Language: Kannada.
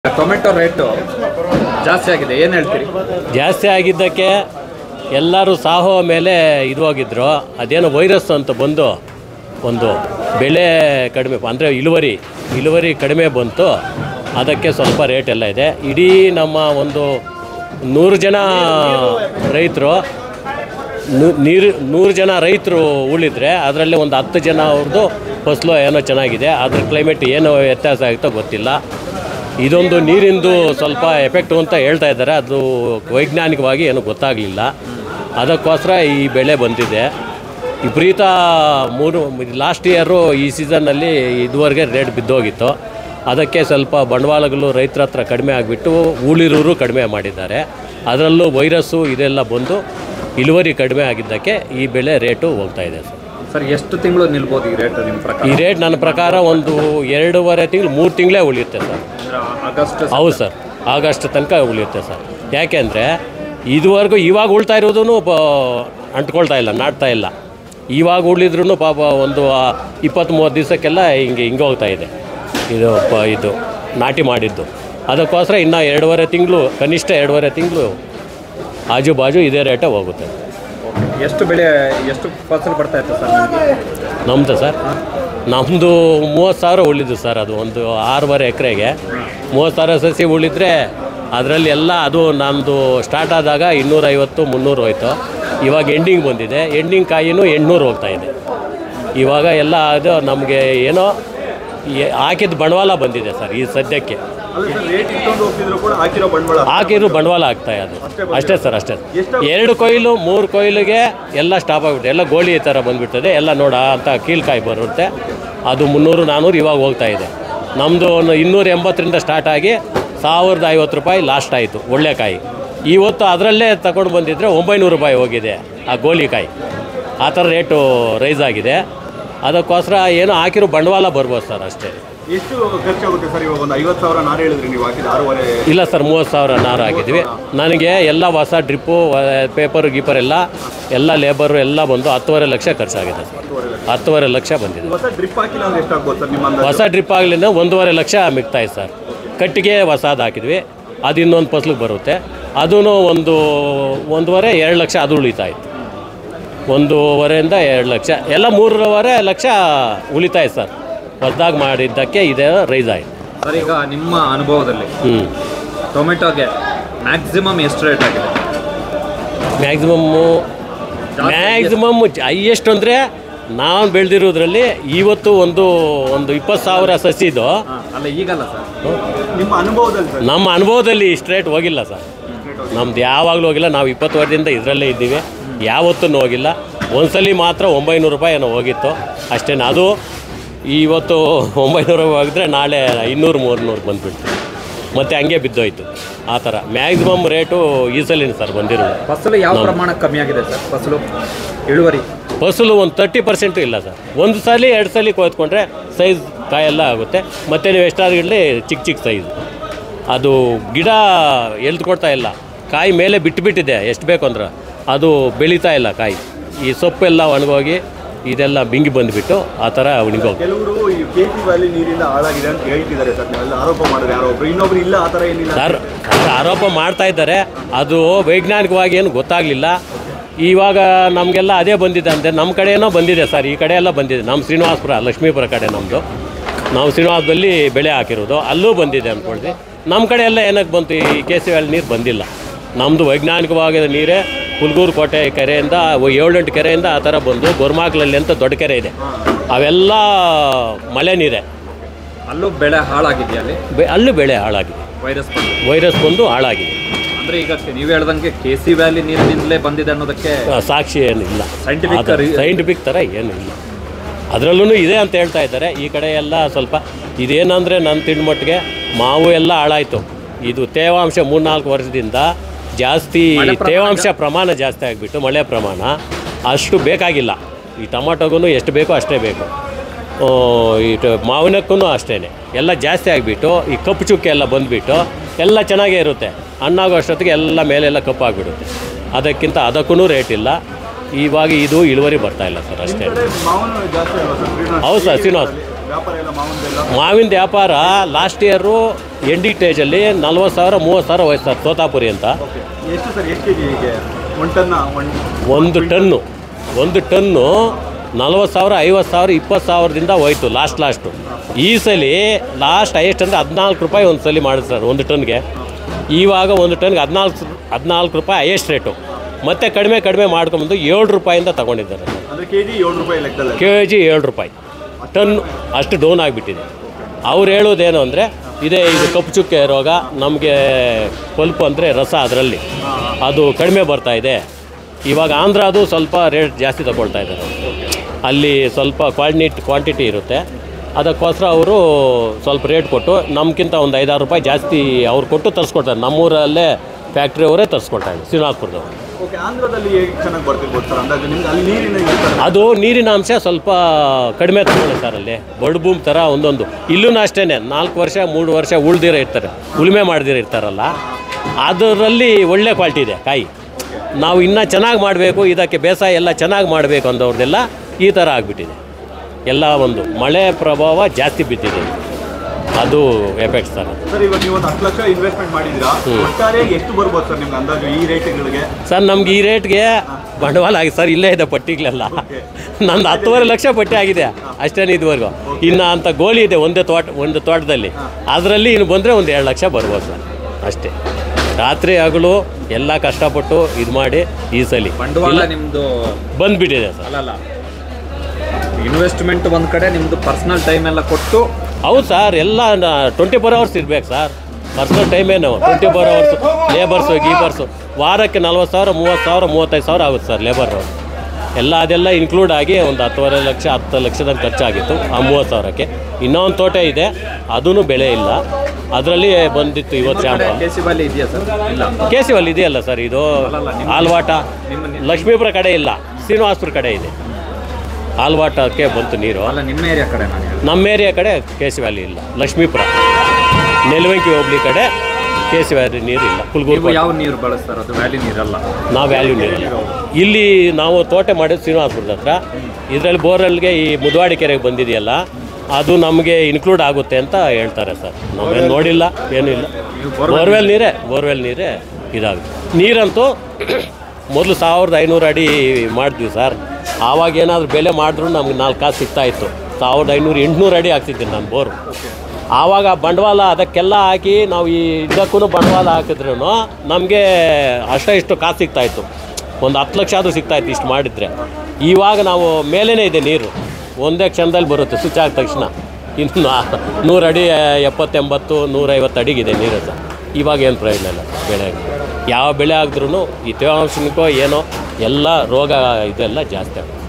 ಟೊಮೆಟೊ ರೇಟು ಜಾಸ್ತಿ ಆಗಿದೆ ಏನು ಹೇಳ್ತೀರಿ ಜಾಸ್ತಿ ಆಗಿದ್ದಕ್ಕೆ ಎಲ್ಲರೂ ಸಾಹೋ ಮೇಲೆ ಇದು ಹೋಗಿದ್ರು ಅದೇನೋ ವೈರಸ್ ಅಂತ ಬಂದು ಒಂದು ಬೆಳೆ ಕಡಿಮೆ ಅಂದರೆ ಇಳುವರಿ ಇಳುವರಿ ಕಡಿಮೆ ಬಂತು ಅದಕ್ಕೆ ಸ್ವಲ್ಪ ರೇಟ್ ಎಲ್ಲ ಇದೆ ಇಡೀ ನಮ್ಮ ಒಂದು ನೂರು ಜನ ರೈತರು ನು- ನೀರು ನೂರು ಜನ ರೈತರು ಉಳಿದ್ರೆ ಅದರಲ್ಲಿ ಒಂದು ಹತ್ತು ಜನ ಅವ್ರದ್ದು ಫಸಲು ಏನೋ ಚೆನ್ನಾಗಿದೆ ಅದ್ರ ಕ್ಲೈಮೇಟ್ ಏನು ವ್ಯತ್ಯಾಸ ಆಗುತ್ತೋ ಗೊತ್ತಿಲ್ಲ ಇದೊಂದು ನೀರಿಂದು ಸ್ವಲ್ಪ ಎಫೆಕ್ಟು ಅಂತ ಹೇಳ್ತಾ ಇದ್ದಾರೆ ಅದು ವೈಜ್ಞಾನಿಕವಾಗಿ ಏನು ಗೊತ್ತಾಗಲಿಲ್ಲ ಅದಕ್ಕೋಸ್ಕರ ಈ ಬೆಳೆ ಬಂದಿದೆ ವಿಪರೀತ ಮೂರು ಲಾಸ್ಟ್ ಇಯರು ಈ ಸೀಸನ್ನಲ್ಲಿ ಇದುವರೆಗೆ ರೇಟ್ ಬಿದ್ದೋಗಿತ್ತು ಅದಕ್ಕೆ ಸ್ವಲ್ಪ ಬಂಡವಾಳಗಳು ರೈತರ ಹತ್ರ ಕಡಿಮೆ ಆಗಿಬಿಟ್ಟು ಉಳಿರೋರು ಕಡಿಮೆ ಮಾಡಿದ್ದಾರೆ ಅದರಲ್ಲೂ ವೈರಸ್ಸು ಇದೆಲ್ಲ ಬಂದು ಇಳುವರಿ ಕಡಿಮೆ ಆಗಿದ್ದಕ್ಕೆ ಈ ಬೆಳೆ ರೇಟು ಹೋಗ್ತಾ ಇದೆ ಸರ್ ಸರ್ ಎಷ್ಟು ತಿಂಗಳು ನಿಲ್ಬೋದು ಈ ರೇಟ್ ನಿಮ್ಮ ಪ್ರಕಾರ ಈ ರೇಟ್ ನನ್ನ ಪ್ರಕಾರ ಒಂದು ಎರಡೂವರೆ ತಿಂಗಳು ಮೂರು ತಿಂಗಳೇ ಉಳಿಯುತ್ತೆ ಸರ್ ಅಂದ್ರೆ ಆಗಸ್ಟ್ ಹೌದು ಸರ್ ಆಗಸ್ಟ್ ತನಕ ಉಳಿಯುತ್ತೆ ಸರ್ ಯಾಕೆಂದರೆ ಇದುವರೆಗೂ ಇವಾಗ ಉಳ್ತಾ ಇರೋದು ಬ ಅಂಟ್ಕೊಳ್ತಾ ಇಲ್ಲ ನಾಟ್ತಾ ಇಲ್ಲ ಇವಾಗ ಉಳಿದ್ರೂ ಪಾಪ ಒಂದು ಇಪ್ಪತ್ತು ಮೂವತ್ತು ದಿವಸಕ್ಕೆಲ್ಲ ಹಿಂಗೆ ಹಿಂಗೆ ಹೋಗ್ತಾ ಇದೆ ಇದು ಪ ಇದು ನಾಟಿ ಮಾಡಿದ್ದು ಅದಕ್ಕೋಸ್ಕರ ಇನ್ನು ಎರಡೂವರೆ ತಿಂಗಳು ಕನಿಷ್ಠ ಎರಡೂವರೆ ತಿಂಗಳು ಆಜು ಬಾಜು ಇದೇ ರೇಟೇ ಹೋಗುತ್ತೆ ಎಷ್ಟು ಬೆಳೆ ಎಷ್ಟು ಫಸಲು ಬರ್ತಾ ಇತ್ತು ಸರ್ ನಿಮಗೆ ನಮ್ಮದು ಸರ್ ನಮ್ಮದು ಮೂವತ್ತು ಸಾವಿರ ಉಳಿದು ಸರ್ ಅದು ಒಂದು ಆರೂವರೆ ಎಕರೆಗೆ ಮೂವತ್ತು ಸಾವಿರ ಸಸಿ ಉಳಿದ್ರೆ ಅದರಲ್ಲಿ ಎಲ್ಲ ಅದು ನಮ್ಮದು ಸ್ಟಾರ್ಟ್ ಆದಾಗ ಇನ್ನೂರೈವತ್ತು ಮುನ್ನೂರು ಹೋಯ್ತು ಇವಾಗ ಎಂಡಿಂಗ್ ಬಂದಿದೆ ಎಂಡಿಂಗ್ ಕಾಯಿನೂ ಎಂಟುನೂರು ಹೋಗ್ತಾ ಇದೆ ಇವಾಗ ಎಲ್ಲ ಅದು ನಮಗೆ ಏನೋ ಎ- ಹಾಕಿದ ಬಂಡವಾಳ ಬಂದಿದೆ ಸರ್ ಈ ಸದ್ಯಕ್ಕೆ ರೇಟ್ ಇಟ್ಕೊಂಡು ಹೋಗ್ತಿದ್ರು ಕೂಡ ಹಾಕಿರೋ ಬಂಡವಾಳ ಹಾಕಿದ್ರು ಬಂಡವಾಳ ಆಗ್ತಾ ಅದು ಅಷ್ಟೇ ಸರ್ ಅಷ್ಟೇ ಎರಡು ಕೊಯ್ಲು ಮೂರು ಕೊಯ್ಲಿಗೆ ಎಲ್ಲ ಸ್ಟಾಪ್ ಆಗಿಬಿಟ್ಟು ಎಲ್ಲ ಗೋಳಿ ಥರ ಬಂದುಬಿಡ್ತದೆ ಎಲ್ಲ ನೋಡ ಅಂತ ಕೀಳ್ಕಾಯಿ ಬರುತ್ತೆ ಅದು ಮುನ್ನೂರು ನಾನ್ನೂರು ಇವಾಗ ಹೋಗ್ತಾ ಇದೆ ನಮ್ಮದು ಒಂದು ಇನ್ನೂರ ಎಂಬತ್ತರಿಂದ ಸ್ಟಾರ್ಟ್ ಆಗಿ ಸಾವಿರದ ಐವತ್ತು ರೂಪಾಯಿ ಲಾಸ್ಟ್ ಆಯಿತು ಒಳ್ಳೆ ಕಾಯಿ ಇವತ್ತು ಅದರಲ್ಲೇ ತಗೊಂಡು ಬಂದಿದ್ದರೆ ಒಂಬೈನೂರು ರೂಪಾಯಿ ಹೋಗಿದೆ ಆ ಗೋಲಿಕಾಯಿ ಆ ಥರ ರೇಟು ರೈಸ್ ಆಗಿದೆ ಅದಕ್ಕೋಸ್ಕರ ಏನೋ ಹಾಕಿರೋ ಬಂಡವಾಳ ಬರ್ಬೋದು ಸರ್ ಅಷ್ಟೇ ಎಷ್ಟು ಖರ್ಚಾಗುತ್ತೆ ಸರ್ ಇವಾಗ ಒಂದು ಐವತ್ತು ಸಾವಿರ ನಾರು ಹೇಳಿದ್ರಿ ನೀವು ಹಾಕಿದ ಆರೂವರೆ ಇಲ್ಲ ಸರ್ ಮೂವತ್ತು ಸಾವಿರ ನಾರು ಹಾಕಿದ್ವಿ ನನಗೆ ಎಲ್ಲ ಹೊಸ ಡ್ರಿಪ್ಪು ಪೇಪರು ಗೀಪರ್ ಎಲ್ಲ ಎಲ್ಲ ಲೇಬರು ಎಲ್ಲ ಬಂದು ಹತ್ತುವರೆ ಲಕ್ಷ ಖರ್ಚಾಗಿದೆ ಸರ್ ಹತ್ತುವರೆ ಲಕ್ಷ ಬಂದಿದೆ ಹೊಸ ಡ್ರಿಪ್ ಹಾಕಿಲ್ಲ ಅಂದ್ರೆ ಎಷ್ಟಾಗ್ಬೋದು ಸರ್ ನಿಮ್ಮ ಅಂದಾಜು? ಹೊಸ ಡ್ರಿಪ್ ಆಗಲಿಂದ ಒಂದೂವರೆ ಲಕ್ಷ ಮಿಗ್ತಾ ಇದೆ ಸರ್ ಕಟ್ಟಿಗೆ ಹೊಸದು ಹಾಕಿದ್ವಿ ಅದು ಇನ್ನೊಂದು ಫಸ್ಲಿಗೆ ಬರುತ್ತೆ ಅದೂ ಒಂದು ಒಂದೂವರೆ ಎರಡು ಲಕ್ಷ ಅದು ಉಳಿತಾ ಇತ್ತು ಒಂದೂವರೆಯಿಂದ ಎರಡು ಲಕ್ಷ ಎಲ್ಲ ಮೂರುವರೆ ಲಕ್ಷ ಉಳಿತಾಯ ಸರ್ ಹೊಸದಾಗಿ ಮಾಡಿದ್ದಕ್ಕೆ ಇದೇ ರೈಸ್ ಆಯಿತು ಸರ್ ಈಗ ನಿಮ್ಮ ಅನುಭವದಲ್ಲಿ ಹ್ಞೂ ಟೊಮೆಟೊಗೆ ಮ್ಯಾಕ್ಸಿಮಮ್ ಎಷ್ಟು ರೇಟ್ ಆಗಿದೆ ಮ್ಯಾಕ್ಸಿಮಮ್ಮು ಮ್ಯಾಕ್ಸಿಮಮ್ ಹೈಯೆಸ್ಟ್ ಅಂದರೆ ನಾವು ಬೆಳೆದಿರೋದ್ರಲ್ಲಿ ಇವತ್ತು ಒಂದು ಒಂದು ಇಪ್ಪತ್ತು ಸಾವಿರ ಸಸಿದು ಹಾಂ ಅಲ್ಲ ಈಗಲ್ಲ ಸರ್ ನಿಮ್ಮ ಅನುಭವದಲ್ಲಿ ಸರ್ ನಮ್ಮ ಅನುಭವದಲ್ಲಿ ಇಷ್ಟು ರೇಟ್ ಹೋಗಿಲ್ಲ ಸರ್ ನಮ್ದು ಯಾವಾಗಲೂ ಹೋಗಿಲ್ಲ ನಾವು ಇಪ್ಪತ್ತು ವರ್ಷದಿಂದ ಇದರಲ್ಲೇ ಇದ್ದೀವಿ ಯಾವತ್ತೂ ಹೋಗಿಲ್ಲ ಒಂದ್ಸಲಿ ಮಾತ್ರ ಒಂಬೈನೂರು ರೂಪಾಯಿ ಏನೋ ಹೋಗಿತ್ತು ಅಷ್ಟೇ ಅದು ಇವತ್ತು ಒಂಬೈನೂರು ಹೋಗಿದ್ರೆ ನಾಳೆ ಇನ್ನೂರು ಮೂರ್ನೂರು ಬಂದುಬಿಡ್ತು ಮತ್ತು ಹಂಗೆ ಬಿದ್ದೋಯ್ತು ಆ ಥರ ಮ್ಯಾಕ್ಸಿಮಮ್ ರೇಟು ಈ ಸಲಿನ ಸರ್ ಬಂದಿರೋದು ಫಸಲು ಯಾವ ಪ್ರಮಾಣ ಕಮ್ಮಿ ಆಗಿದೆ ಸರ್ ಫಸಲು ಇಳುವರಿ ಫಸಲು ಒಂದು ತರ್ಟಿ ಪರ್ಸೆಂಟು ಇಲ್ಲ ಸರ್ ಒಂದು ಸಲ ಎರಡು ಸಲ ಕೊಯ್ದುಕೊಂಡ್ರೆ ಸೈಜ್ ಕಾಯೆಲ್ಲ ಆಗುತ್ತೆ ಮತ್ತು ನೀವು ಎಷ್ಟಾದ್ರೂ ಇರಲಿ ಚಿಕ್ಕ ಚಿಕ್ಕ ಸೈಜ್ ಅದು ಗಿಡ ಎಲ್ದು ಕೊಡ್ತಾ ಇಲ್ಲ ಕಾಯಿ ಮೇಲೆ ಬಿಟ್ಟುಬಿಟ್ಟಿದೆ ಎಷ್ಟು ಬೇಕು ಅಂದ್ರೆ ಅದು ಬೆಳೀತಾ ಇಲ್ಲ ಕಾಯಿ ಈ ಸೊಪ್ಪೆಲ್ಲ ಒಣಗೋಗಿ ಇದೆಲ್ಲ ಬಿಂಗಿ ಬಂದುಬಿಟ್ಟು ಆ ಥರ ಒಣಗೋಗಿ ಕೆಲವರು ಈ ಕೆ ಪಿ ವ್ಯಾಲಿ ನೀರಿಂದ ಹಾಳಾಗಿದೆ ಅಂತ ಹೇಳ್ತಿದ್ದಾರೆ ಸರ್ ನಾವೆಲ್ಲ ಆರೋಪ ಮಾಡಿದ್ರೆ ಯಾರೋ ಒಬ್ರು ಇನ್ನೊಬ್ರು ಇಲ್ಲ ಆ ಥರ ಏನಿಲ್ಲ ಸರ್ ಸರ್ ಆರೋಪ ಮಾಡ್ತಾ ಇದ್ದಾರೆ ಅದು ವೈಜ್ಞಾನಿಕವಾಗಿ ಏನು ಗೊತ್ತಾಗಲಿಲ್ಲ ಇವಾಗ ನಮಗೆಲ್ಲ ಅದೇ ಬಂದಿದೆ ಅಂತೆ ನಮ್ಮ ಕಡೆ ಏನೋ ಬಂದಿದೆ ಸರ್ ಈ ಕಡೆ ಎಲ್ಲ ಬಂದಿದೆ ನಮ್ಮ ಶ್ರೀನಿವಾಸಪುರ ಲಕ್ಷ್ಮೀಪುರ ಕಡೆ ನಮ್ಮದು ನಾವು ಶ್ರೀನಿವಾಸದಲ್ಲಿ ಬೆಳೆ ಹಾಕಿರೋದು ಅಲ್ಲೂ ಬಂದಿದೆ ಅಂದ್ಕೊಳ್ರಿ ನಮ್ಮ ಕಡೆ ಎಲ್ಲ ಏನಕ್ಕೆ ಬಂತು ಈ ಕೆ ಸಿ ನೀರು ಬಂದಿಲ್ಲ ನಮ್ಮದು ವೈಜ್ಞಾನಿಕವಾಗಿರೋ ನೀರೇ ಹುಲ್ಗೂರು ಕೋಟೆ ಕೆರೆಯಿಂದ ಒ- ಏಳೆಂಟು ಕೆರೆಯಿಂದ ಆ ಥರ ಬಂದು ಗೊರ್ಮಾಕ್ಲಲ್ಲಿ ಅಂತ ದೊಡ್ಡ ಕೆರೆ ಇದೆ ಅವೆಲ್ಲ ಮಳೆ ನೀರೇ ಅಲ್ಲೂ ಬೆಳೆ ಹಾಳಾಗಿದೆಯಾ ಅಲ್ಲಿ ಬೆ ಅಲ್ಲೂ ಬೆಳೆ ಹಾಳಾಗಿದೆ ವೈರಸ್ ಬಂದು ವೈರಸ್ ಬಂದು ಹಾಳಾಗಿದೆ ಅಂದ್ರೆ ಈಗ ನೀವು ಹೇಳ್ದಂಗೆ ಕೆ ಸಿ ವ್ಯಾಲಿ ನೀರಿನಿಂದಲೇ ಬಂದಿದೆ ಅನ್ನೋದಕ್ಕೆ ಆ, ಸಾಕ್ಷಿ ಏನಿಲ್ಲ Scientific re- ಸೈಂಟಿಫಿಕ್ ಥರ ಏನು ಇಲ್ಲ ಅದರಲ್ಲೂ ಇದೆ ಅಂತ ಹೇಳ್ತಾ ಇದ್ದಾರೆ ಈ ಕಡೆ ಎಲ್ಲ ಸ್ವಲ್ಪ ಇದೇನಂದರೆ ನನ್ನ ತಿಂಡ್ಮಟ್ಟಿಗೆ ಮಾವು ಎಲ್ಲ ಹಾಳಾಯಿತು ಇದು ತೇವಾಂಶ ಮೂರ್ನಾಲ್ಕು ವರ್ಷದಿಂದ ಜಾಸ್ತಿ ತೇವಾಂಶ ಪ್ರಮಾಣ ಜಾಸ್ತಿ ಆಗಿಬಿಟ್ಟು ಮಳೆ ಪ್ರಮಾಣ ಅಷ್ಟು ಬೇಕಾಗಿಲ್ಲ ಈ ಟೊಮಾಟೊಗೂ ಎಷ್ಟು ಬೇಕೋ ಅಷ್ಟೇ ಬೇಕು ಆ, ಈ ಟ- ಮಾವಿನಕ್ಕೂ ಅಷ್ಟೇ ಎಲ್ಲ ಜಾಸ್ತಿ ಆಗಿಬಿಟ್ಟು ಈ ಕಪ್ಪು ಚುಕ್ಕೆ ಎಲ್ಲ ಬಂದುಬಿಟ್ಟು ಎಲ್ಲ ಚೆನ್ನಾಗೇ ಇರುತ್ತೆ ಹಣ್ಣಾಗೋ ಅಷ್ಟೊತ್ತಿಗೆ ಎಲ್ಲ ಮೇಲೆಲ್ಲ ಕಪ್ಪಾಗಿಬಿಡುತ್ತೆ ಅದಕ್ಕಿಂತ ಅದಕ್ಕೂ ರೇಟ್ ಇಲ್ಲ ಇವಾಗ ಇದು ಇಳುವರಿ ಬರ್ತಾ ಇಲ್ಲ ಸರ್ ಅಷ್ಟೇ ಮಾವನು ಜಾಸ್ತಿ ಅಲ್ವಾ ಸರ್ ಶ್ರೀನಿವಾಸ್? ಹೌದು ಸರ್ ಶ್ರೀನಿವಾಸ್ ವ್ಯಾಪಾರ ಎಲ್ಲ ಮಾವನದೆಲ್ಲ ಮಾವಿನ ವ್ಯಾಪಾರ ಲಾಸ್ಟ್ ಇಯರು ಎಂಡಿ ಸ್ಟೇಜಲ್ಲಿ ನಲ್ವತ್ತು ಸಾವಿರ ಮೂವತ್ತು ಸಾವಿರ ಹೋಯ್ತು ಸರ್ ತೋತಾಪುರಿ ಅಂತ ಓಕೆ ಎಷ್ಟು ಸರ್ ಎಷ್ಟು ಕೆ ಜಿ ಹೀಗೆ ಒನ್ ಟನ್ನ ಒನ್ ಒಂದು ಟನ್ನು ಒಂದು ಟನ್ನು ನಲ್ವತ್ತು ಸಾವಿರ ಐವತ್ತು ಸಾವಿರ ಇಪ್ಪತ್ತು ಸಾವಿರದಿಂದ ಹೋಯ್ತು ಲಾಸ್ಟ್ ಲಾಸ್ಟು ಈ ಸಲ ಲಾಸ್ಟ್ ಹೈಯೆಸ್ಟ್ ಅಂದರೆ ಹದಿನಾಲ್ಕು ರೂಪಾಯಿ ಒಂದು ಸಲ ಮಾಡಿದ್ರು ಸರ್ ಒಂದು ಟನ್ಗೆ ಇವಾಗ ಒಂದು ಟನ್ಗೆ ಹದಿನಾಲ್ಕು ಹದಿನಾಲ್ಕು ರೂಪಾಯಿ ಹೈಯೆಸ್ಟ್ ರೇಟು ಮತ್ತೆ ಕಡಿಮೆ ಕಡಿಮೆ ಮಾಡ್ಕೊಂಬಂದು ಏಳು ರೂಪಾಯಿಂದ ತಗೊಂಡಿದ್ದಾರೆ ಸರ್ ಅಂದರೆ ಕೆ ಜಿ ಏಳು ರೂಪಾಯಿ ಲೆಕ್ಕದಲ್ಲಿ ಕೆ ಜಿ ಏಳು ರೂಪಾಯಿ ಟನ್ ಅಷ್ಟು ಡೌನ್ ಆಗಿಬಿಟ್ಟಿದೆ ಅವ್ರು ಹೇಳೋದೇನು ಅಂದರೆ ಇದೇ ಇದು ಕಪ್ಪು ಚುಕ್ಕೆ ರೋಗ ನಮಗೆ ಪಲ್ಪ್ ಅಂದರೆ ರಸ ಅದರಲ್ಲಿ ಅದು ಕಡಿಮೆ ಬರ್ತಾ ಇದೆ ಇವಾಗ ಆಂಧ್ರ ಅದು ಸ್ವಲ್ಪ ರೇಟ್ ಜಾಸ್ತಿ ತಗೊಳ್ತಾ ಇದ್ದಾರೆ ಅಲ್ಲಿ ಸ್ವಲ್ಪ ಕ್ವಾಂಟಿಟಿ ಕ್ವಾಂಟಿಟಿ ಇರುತ್ತೆ ಅದಕ್ಕೋಸ್ಕರ ಅವರು ಸ್ವಲ್ಪ ರೇಟ್ ಕೊಟ್ಟು ನಮ್ಗಿಂತ ಒಂದು ಐದಾರು ರೂಪಾಯಿ ಜಾಸ್ತಿ ಅವ್ರು ಕೊಟ್ಟು ತರಿಸ್ಕೊಡ್ತಾರೆ ನಮ್ಮೂರಲ್ಲೇ ಫ್ಯಾಕ್ಟ್ರಿ ಅವರೇ ತರಿಸ್ಕೊಡ್ತಾ ಇದ್ದಾರೆ ಶ್ರೀನಿವಾಸ್ಪುರದವ್ರು ಓಕೆ ಆಂಧ್ರದಲ್ಲಿ ಹೇಗೆ ಚೆನ್ನಾಗಿ ಬರ್ತಿರ್ಬೋದು ಸರ್ ಅಂದಾಜು ನಿಮ್ಗೆ ಅಲ್ಲಿ ನೀರಿನ ಇರ್ತಾರೆ ಅದು ನೀರಿನ ಅಂಶ ಸ್ವಲ್ಪ ಕಡಿಮೆ ತಗೊಳ್ಳಿ ಸರ್ ಅಲ್ಲಿ ಬಡ್ ಭೂಮಿ ಥರ ಒಂದೊಂದು ಇಲ್ಲೂ ಅಷ್ಟೇ ನಾಲ್ಕು ವರ್ಷ ಮೂರು ವರ್ಷ ಉಳ್ದಿರ ಇರ್ತಾರೆ ಉಳುಮೆ ಮಾಡ್ದಿರ ಇರ್ತಾರಲ್ಲ ಅದರಲ್ಲಿ ಒಳ್ಳೆ ಕ್ವಾಲಿಟಿ ಇದೆ ಕಾಯಿ ನಾವು ಇನ್ನೂ ಚೆನ್ನಾಗಿ ಮಾಡಬೇಕು ಇದಕ್ಕೆ ಬೇಸಾಯ ಎಲ್ಲ ಚೆನ್ನಾಗಿ ಮಾಡಬೇಕು ಅಂದವ್ರದ್ದೆಲ್ಲ ಈ ಥರ ಆಗಿಬಿಟ್ಟಿದೆ ಎಲ್ಲ ಒಂದು ಮಳೆ ಪ್ರಭಾವ ಜಾಸ್ತಿ ಬಿದ್ದಿದೆ ಅದು ಎಫೆಕ್ಟ್ ಸರ್ ಸರ್ ಇವಾಗ ನೀವು ಒಂದು ಹತ್ತು ಲಕ್ಷ ಇನ್ವೆಸ್ಟ್ಮೆಂಟ್ ಮಾಡಿದ್ದೀರಾ ಒಟ್ಟಾರೆ ಎಷ್ಟು ಬರ್ಬೋದು ಸರ್ ನಿಮ್ಗೆ ಅಂದಾಜು ಈ ರೇಟ್ಗಳಿಗೆ ಸರ್ ನಮ್ಗೆ ಈ ರೇಟ್ಗೆ ಬಂಡವಾಳ ಆಗಿ ಸರ್ ಇಲ್ಲೇ ಇದೆ ಪಟ್ಟಿಗಳೆಲ್ಲ ನಂದು ಹತ್ತುವರೆ ಲಕ್ಷ ಪಟ್ಟಿ ಆಗಿದೆ ಅಷ್ಟೇನು ಇದುವರೆಗೂ ಇನ್ನು ಅಂತ ಗೋಲಿ ಇದೆ ಒಂದೇ ತೋಟ ಒಂದು ತೋಟದಲ್ಲಿ ಅದರಲ್ಲಿ ಇನ್ನು ಬಂದರೆ ಒಂದು ಎರಡು ಲಕ್ಷ ಬರ್ಬೋದು ಸರ್ ಅಷ್ಟೇ ರಾತ್ರಿ ಹಗಲು ಎಲ್ಲ ಕಷ್ಟಪಟ್ಟು ಇದು ಮಾಡಿ ಈ ಸಲ ಬಂಡವಾಳ ನಿಮ್ದು ಬಂದ್ಬಿಟ್ಟಿದೆ ಸರ್ ಅಲ್ಲಲ್ಲ ಇನ್ವೆಸ್ಟ್ಮೆಂಟ್ ಒಂದ್ ಕಡೆ ನಿಮ್ದು ಪರ್ಸನಲ್ ಟೈಮ್ ಎಲ್ಲ ಕೊಟ್ಟು ಹೌದು ಸರ್ ಎಲ್ಲ ಟ್ವೆಂಟಿ ಫೋರ್ ಅವರ್ಸ್ ಇರ್ಬೇಕು ಸರ್ ಪರ್ಸನಲ್ ಟೈಮೇನು ಟ್ವೆಂಟಿ ಫೋರ್ ಅವರ್ಸು ಲೇಬರ್ಸು ಗೀಬರ್ಸು ವಾರಕ್ಕೆ ನಲ್ವತ್ತು ಸಾವಿರ ಮೂವತ್ತು ಸಾವಿರ ಮೂವತ್ತೈದು ಸಾವಿರ ಆಗುತ್ತೆ ಸರ್ ಲೇಬರ್ ಎಲ್ಲ ಅದೆಲ್ಲ ಇನ್ಕ್ಲೂಡ್ ಆಗಿ ಒಂದು ಹತ್ತುವರೆ ಲಕ್ಷ ಹತ್ತು ಲಕ್ಷದ ಖರ್ಚಾಗಿತ್ತು ಆ ಮೂವತ್ತು ಸಾವಿರಕ್ಕೆ ಇನ್ನೊಂದು ತೋಟ ಇದೆ ಅದೂ ಬೆಳೆ ಇಲ್ಲ ಅದರಲ್ಲಿ ಬಂದಿತ್ತು ಇವತ್ತು ಕಡೆ ಶ್ಯಾಮ ಕೆ ಸಿ ಬಾಲಿ ಇದೆಯಾ ಸರ್ ಇಲ್ಲ ಕೇಸಿವಲ್ಲಿ ಇದೆಯಲ್ಲ ಸರ್ ಇದು ಅಲ್ಲಲ್ಲ, ನಿಮ್ಮ- ಆಲ್ವಾಟ ನಿಮ್ಮ- ಲಕ್ಷ್ಮೀಪುರ ಕಡೆ ಇಲ್ಲ ಶ್ರೀನಿವಾಸಪುರ ಕಡೆ ಇದೆ ಆಲ್ವಾಟಕ್ಕೆ ಬಂತು ನೀರು ಅಲ್ಲ ನಿಮ್ಮ ಏರಿಯಾ ಕಡೆ ನಾನು ಹೇಳಿದೆ ನಮ್ಮ ಏರಿಯಾ ಕಡೆ ಕೆ ಸಿ ವ್ಯಾಲಿ ಇಲ್ಲ ಲಕ್ಷ್ಮೀಪುರ ನೆಲವಂಕಿ ಹೋಬಳಿ ಕಡೆ ಕೆ ಸಿ ವ್ಯಾಲಿ ನೀರು ಇಲ್ಲ ನೀವು ಕುಲ್ಗೂರು ಯಾವ ನೀರು ಬಳಸ್ತಾರ ಅದು ವ್ಯಾಲಿ ನೀರಲ್ಲ ನಾವು ವ್ಯಾಲ್ಯೂ ನೀರಿಲ್ಲ ಇಲ್ಲಿ ನಾವು ತೋಟ ಮಾಡಿದ್ದು ಶ್ರೀನಿವಾಸಪುರದ ಹತ್ರ ಇದರಲ್ಲಿ ಬೋರ್ವೆಲ್ಗೆ ಈ ಮುದವಾಡಿ ಕೆರೆಗೆ ಬಂದಿದೆಯಲ್ಲ ಅದು ನಮಗೆ ಇನ್ಕ್ಲೂಡ್ ಆಗುತ್ತೆ ಅಂತ ಹೇಳ್ತಾರೆ ಸರ್ ನಾವೇನು ನೋಡಿಲ್ಲ ಏನೂ ಇಲ್ಲ ಬೋರ್ವೆಲ್ ನೀರೇ ಬೋರ್ವೆಲ್ ನೀರೇ ಇದಾಗುತ್ತೆ ನೀರಂತೂ ಮೊದಲು ಸಾವಿರದ ಐನೂರು ಅಡಿ ಮಾಡಿದ್ವಿ ಸರ್ ಆವಾಗ ಏನಾದರೂ ಬೆಲೆ ಮಾಡಿದ್ರು ನಮ್ಗೆ ನಾಲ್ಕು ಕಾಸು ಸಿಗ್ತಾ ಇತ್ತು ಸಾವಿರದ ಐನೂರು ಎಂಟುನೂರು ಅಡಿ ಹಾಕ್ತಿದ್ದೀನಿ ನಾನು ಬೋರು ಆವಾಗ ಬಂಡವಾಳ ಅದಕ್ಕೆಲ್ಲ ಹಾಕಿ ನಾವು ಈ ಇದಕ್ಕೂ ಬಂಡವಾಳ ಹಾಕಿದ್ರೂ ನಮಗೆ ಅಷ್ಟೋ ಇಷ್ಟು ಕಾಸು ಸಿಗ್ತಾಯಿತ್ತು ಒಂದು ಹತ್ತು ಲಕ್ಷ ಆದರೂ ಸಿಗ್ತಾಯಿತ್ತು ಇಷ್ಟು ಮಾಡಿದರೆ ಇವಾಗ ನಾವು ಮೇಲೇ ಇದೆ ನೀರು ಒಂದೇ ಕ್ಷಣದಲ್ಲಿ ಬರುತ್ತೆ ಸ್ವಿಚ್ ಆದ ತಕ್ಷಣ ಇನ್ನು ನೂರು ಅಡಿ ಎಪ್ಪತ್ತೆಂಬತ್ತು ನೂರೈವತ್ತು ಅಡಿಗಿದೆ ನೀರು ಸಹ ಇವಾಗ ಏನು ಪ್ರಯೋಜನ ಇಲ್ಲ ಬೆಳೆ ಯಾವ ಬೆಳೆ ಆಗಿದ್ರೂ ಈ ತೇವಾಂಶಕ್ಕೋ ಏನೋ ಎಲ್ಲ ರೋಗ ಇದೆಲ್ಲ ಜಾಸ್ತಿ ಆಗುತ್ತೆ